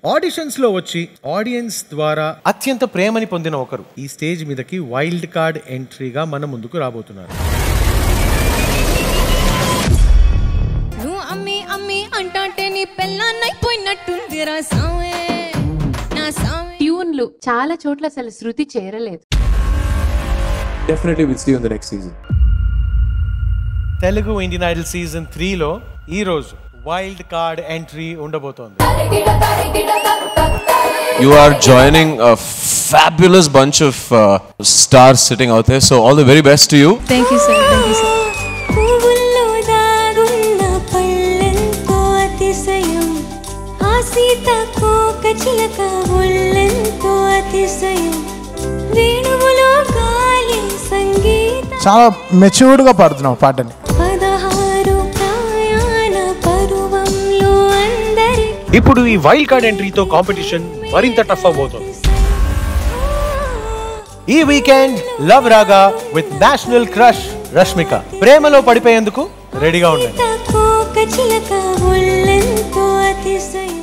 Auditions లో వచ్చి audience ద్వారా అత్యంత ప్రేమని పొందిన ఒకరు ఈ స్టేజ్ మీదకి వైల్డ్ కార్డ్ ఎంట్రీగా మన ముందుకు రాబోతున్నారు నువ్వు అమ్మి అమ్మి అంటాంటే నీ పెళ్ళాన్నైపోయినట్టుంది రా సామే నా సామే ట్యూన్లు చాలా చోట్ల అసలు శృతి చేరలేదు Definitely we'll see you in the next season. Telugu Indian Idol season త్రీలో ఈ రోజు వైల్డ్ కార్డ్ ఎంట్రీ ఉండబోతోంది You are joining a fabulous bunch of uh, stars sitting out there. So all the very best to you. Thank you sir thank you sir పువ్వుల్లో దాగున్న పళ్ళెంతో అతిశయం ఆ సీతాకోక చిలక ఒళ్ళెంతో అతిశయం వేణువులో గాలి సంగీత చాలా మెచ్యూర్డ్గా పాడుతున్నావు పాటని పదహారు ప్రయాణ పరువంలో అందరి ఇప్పుడు ఈ వైల్డ్ కార్డ్ ఎంట్రీతో కాంపిటీషన్ మరింత టఫ్ అవబోతోంది ఈ weekend love Raaga with national crush Rashmika ప్రేమలో పడిపోయేందుకు రెడీగా ఉండండి సీతాకోక చిలక ఒళ్ళెంతో అతిశయం